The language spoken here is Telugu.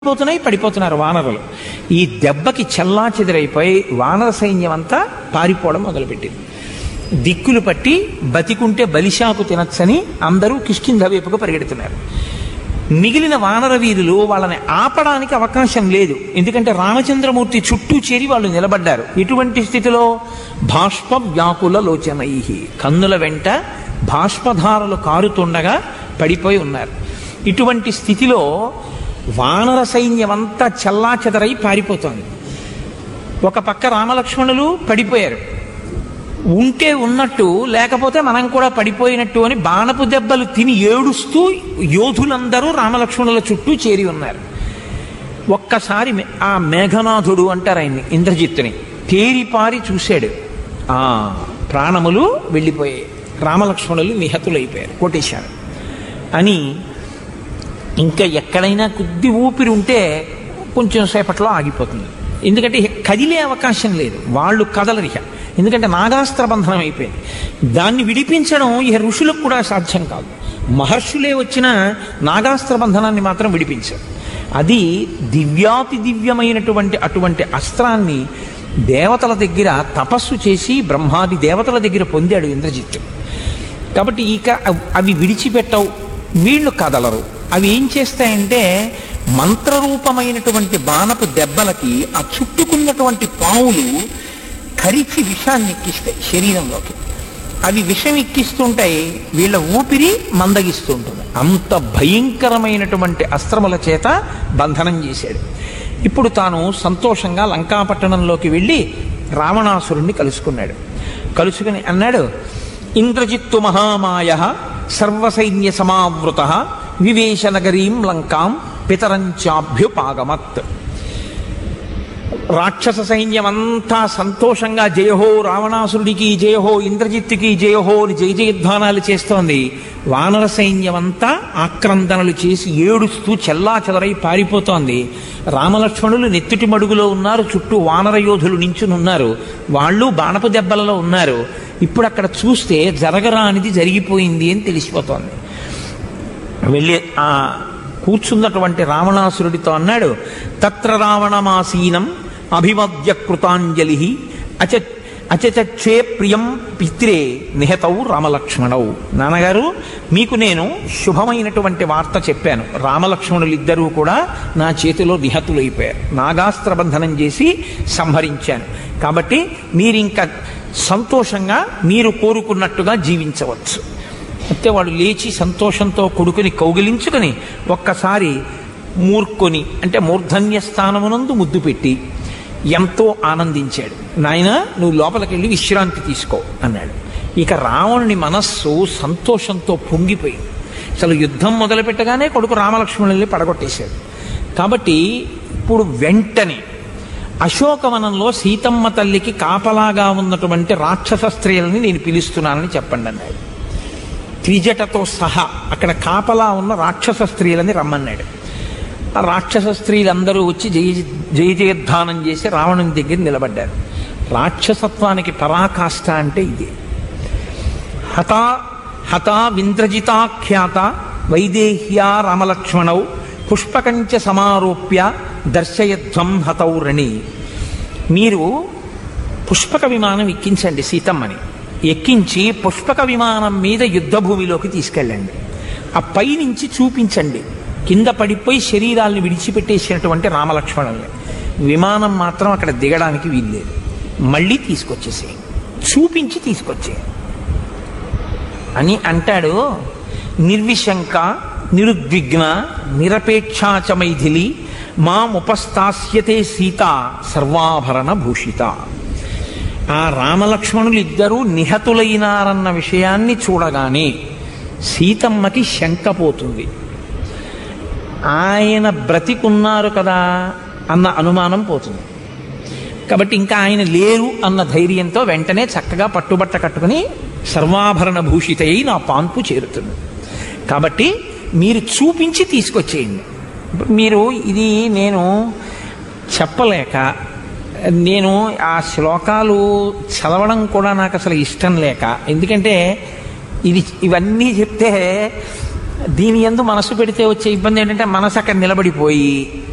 పోతున్నాయి పడిపోతున్నారు వానరులు ఈ దెబ్బకి చల్లా చెదిరైపోయి వానర సైన్యం అంతా పారిపోవడం మొదలుపెట్టింది దిక్కులు పట్టి బతికుంటే బలిశాకు తినచ్చని అందరూ కిష్కింధ వైపుకు పరిగెడుతున్నారు మిగిలిన వానర వీరులు వాళ్ళని ఆపడానికి అవకాశం లేదు ఎందుకంటే రామచంద్రమూర్తి చుట్టూ చేరి వాళ్ళు నిలబడ్డారు ఇటువంటి స్థితిలో బాష్ప వ్యాకుల లోచనై కన్నుల వెంట బాష్పధారలు కారుతుండగా పడిపోయి ఉన్నారు ఇటువంటి స్థితిలో వానర సైన్యమంతా చల్లా చెదరై పారిపోతోంది ఒక పక్క రామలక్ష్మణులు పడిపోయారు ఉంటే ఉన్నట్టు లేకపోతే మనం కూడా పడిపోయినట్టు అని బాణపు దెబ్బలు తిని ఏడుస్తూ యోధులందరూ రామలక్ష్మణుల చుట్టూ చేరి ఉన్నారు ఒక్కసారి మే- ఆ మేఘనాథుడు అంటారు ఆయన్ని ఇంద్రజిత్తుని తేరిపారి చూశాడు ఆ ప్రాణములు వెళ్ళిపోయాయి రామలక్ష్మణులు నిహతులైపోయారు కొట్టేశారు అని ఇంకా ఎక్కడైనా కొద్ది ఊపిరి ఉంటే కొంచెం సేపట్లో ఆగిపోతుంది ఎందుకంటే ఇక కదిలే అవకాశం లేదు వాళ్ళు కదలరు ఇక ఎందుకంటే నాగాస్త్ర బంధనం అయిపోయింది దాన్ని విడిపించడం ఇక ఋషులకు కూడా సాధ్యం కాదు మహర్షులే వచ్చిన నాగాస్త్ర బంధనాన్ని మాత్రం విడిపించారు అది దివ్యాతి దివ్యమైనటువంటి అటువంటి అస్త్రాన్ని దేవతల దగ్గర తపస్సు చేసి బ్రహ్మాది దేవతల దగ్గర పొందాడు ఇంద్రజిత్తు కాబట్టి ఇక అవ్- అవి విడిచిపెట్టవు వీళ్ళు కదలరు అవి ఏం చేస్తాయంటే మంత్రరూపమైనటువంటి బాణపు దెబ్బలకి ఆ చుట్టుకున్నటువంటి పావులు కరిచి విషాన్ని ఎక్కిస్తాయి శరీరంలోకి అవి విషం ఎక్కిస్తుంటాయి వీళ్ళ ఊపిరి మందగిస్తూ ఉంటుంది అంత భయంకరమైనటువంటి అస్త్రముల చేత బంధనం చేశాడు ఇప్పుడు తాను సంతోషంగా లంకాపట్టణంలోకి వెళ్ళి రావణాసురుణ్ణి కలుసుకున్నాడు కలుసుకుని అన్నాడు ఇంద్రజిత్తు మహామాయ సర్వసైన్య సమావృత వివేశ నగరీం లంకాం పితరంచాభ్యుపాగమత్ రాక్షస సైన్యం అంతా సంతోషంగా జయహో రావణాసురుడికి జయహో ఇంద్రజిత్తుకి జయహో అని జయ జయధ్వానాలు చేస్తోంది వానర సైన్యం అంతా ఆక్రందనలు చేసి ఏడుస్తూ చెల్లా చెదరై పారిపోతోంది రామలక్ష్మణులు నెత్తుటి మడుగులో ఉన్నారు చుట్టూ వానర యోధులు నించునున్నారు వాళ్ళు బాణపు దెబ్బలలో ఉన్నారు ఇప్పుడు అక్కడ చూస్తే జరగరానిది జరిగిపోయింది అని తెలిసిపోతోంది వెళ్ళి ఆ కూర్చున్నటువంటి రావణాసురుడితో అన్నాడు తత్ర రావణమాసీనం అభిమద్య కృతాంజలి అచ అచచక్షే ప్రియం పిత్రే నిహతౌ రామలక్ష్మణౌ నాన్నగారు మీకు నేను శుభమైనటువంటి వార్త చెప్పాను రామలక్ష్మణులు ఇద్దరూ కూడా నా చేతిలో నిహతులైపోయారు నాగాస్త్ర బంధనం చేసి సంహరించాను కాబట్టి మీరింక సంతోషంగా మీరు కోరుకున్నట్టుగా జీవించవచ్చు అయితే వాడు లేచి సంతోషంతో కొడుకుని కౌగిలించుకొని ఒక్కసారి మూర్కొని అంటే మూర్ధన్య స్థానమునందు ముద్దు పెట్టి ఎంతో ఆనందించాడు నాయన నువ్వు లోపలికి వెళ్ళి విశ్రాంతి తీసుకో అన్నాడు ఇక రావణుని మనస్సు సంతోషంతో పొంగిపోయింది అసలు యుద్ధం మొదలు పెట్టగానే కొడుకు రామలక్ష్మణుల్ని పడగొట్టేశాడు కాబట్టి ఇప్పుడు వెంటనే అశోకవనంలో సీతమ్మ తల్లికి కాపలాగా ఉన్నటువంటి రాక్షస స్త్రీలని నేను పిలుస్తున్నానని చెప్పండి అన్నాడు త్రిజటతో సహా అక్కడ కాపలా ఉన్న రాక్షస స్త్రీలని రమ్మన్నాడు ఆ రాక్షస స్త్రీలందరూ వచ్చి జయ జయ జయధ్వానం చేసి రావణుని దగ్గర నిలబడ్డారు రాక్షసత్వానికి పరాకాష్ట అంటే ఇది హతా హతా వింద్రజితాఖ్యాత వైదేహ్యా రామలక్ష్మణౌ పుష్పకంచ సమారోప్య దర్శయధ్వం హతౌ రణి మీరు పుష్పక విమానం ఎక్కించండి సీతమ్మని ఎక్కించి పుష్పక విమానం మీద యుద్ధ భూమిలోకి తీసుకెళ్ళండి ఆ పైనుంచి చూపించండి కింద పడిపోయి శరీరాల్ని విడిచిపెట్టేసినటువంటి రామలక్ష్మణుల్ని విమానం మాత్రం అక్కడ దిగడానికి వీల్లేదు మళ్ళీ తీసుకొచ్చేసేయండి చూపించి తీసుకొచ్చేయండి అని అంటాడు నిర్విశంక నిరుద్విగ్న నిరపేక్షాచ మైథిలి మాముపస్థాస్యతే సీత సర్వాభరణ భూషిత ఆ రామలక్ష్మణులు ఇద్దరూ నిహతులైనారన్న విషయాన్ని చూడగానే సీతమ్మకి శంక పోతుంది ఆయన బ్రతికున్నారు కదా అన్న అనుమానం పోతుంది కాబట్టి ఇంకా ఆయన లేరు అన్న ధైర్యంతో వెంటనే చక్కగా పట్టుబట్ట కట్టుకుని సర్వాభరణ భూషితయి నా పాన్పు చేరుతుంది కాబట్టి మీరు చూపించి తీసుకొచ్చేయండి ఇప్పుడు మీరు ఇది నేను చెప్పలేక నేను ఆ శ్లోకాలు చదవడం కూడా నాకు అసలు ఇష్టం లేక ఎందుకంటే ఇది ఇవన్నీ చెప్తే దీని ఎందు మనసు పెడితే వచ్చే ఇబ్బంది ఏంటంటే మనసు అక్కడ నిలబడిపోయి